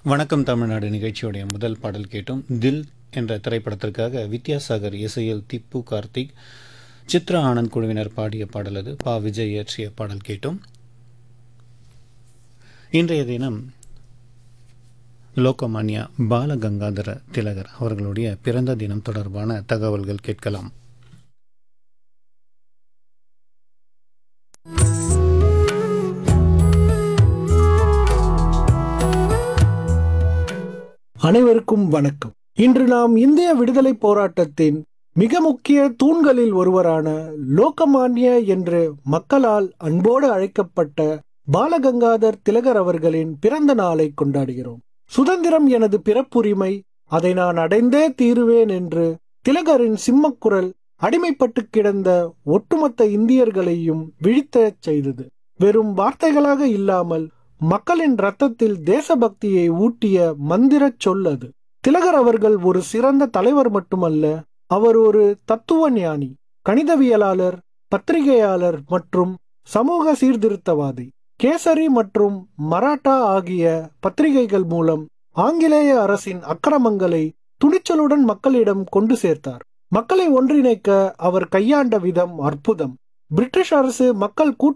வணக்கம் தமிழ்நாடு நிகழ்ச்சியுடைய முதல் பாடல் கேட்டோம் தில் என்ற திரைப்படத்திற்காக வித்யாசாகர் இசையில் திப்பு கார்த்திக் சித்ரா ஆனந்த் குழுவினர் பாடிய பாடல் அது பா விஜய் இயற்றிய பாடல் கேட்டோம் இன்றைய தினம் லோகமான்யா பாலகங்காதர திலகர் அவர்களுடைய பிறந்த தினம் தொடர்பான தகவல்கள் கேட்கலாம் அனைவருக்கும் வணக்கம் இன்று நாம் இந்திய விடுதலை போராட்டத்தின் மிக முக்கிய தூண்களில் ஒருவரான லோகமான்ய என்று மக்களால் அன்போடு அழைக்கப்பட்ட பாலகங்காதர் திலகர் அவர்களின் பிறந்த நாளை கொண்டாடுகிறோம் சுதந்திரம் எனது பிறப்புரிமை அதை நான் அடைந்தே தீருவேன் என்று திலகரின் சிம்மக்குரல் அடிமைப்பட்டு கிடந்த ஒட்டுமொத்த இந்தியர்களையும் விழித்தெழச் செய்தது வெறும் வார்த்தைகளாக இல்லாமல் மக்களின் ரத்தத்தில் தேசபக்தியை ஊட்டிய மந்திரச் சொல் அது திலகர் அவர்கள் ஒரு சிறந்த தலைவர் மட்டுமல்ல அவர் ஒரு தத்துவ ஞானி கணிதவியலாளர் பத்திரிகையாளர் மற்றும் சமூக சீர்திருத்தவாதி கேசரி மற்றும் மராட்டா ஆகிய பத்திரிகைகள் மூலம் ஆங்கிலேய அரசின் அக்கிரமங்களை துணிச்சலுடன் மக்களிடம் கொண்டு சேர்த்தார் மக்களை ஒன்றிணைக்க அவர் கையாண்ட விதம் அற்புதம் பிரிட்டிஷ் அரசு மக்கள் கூட்டு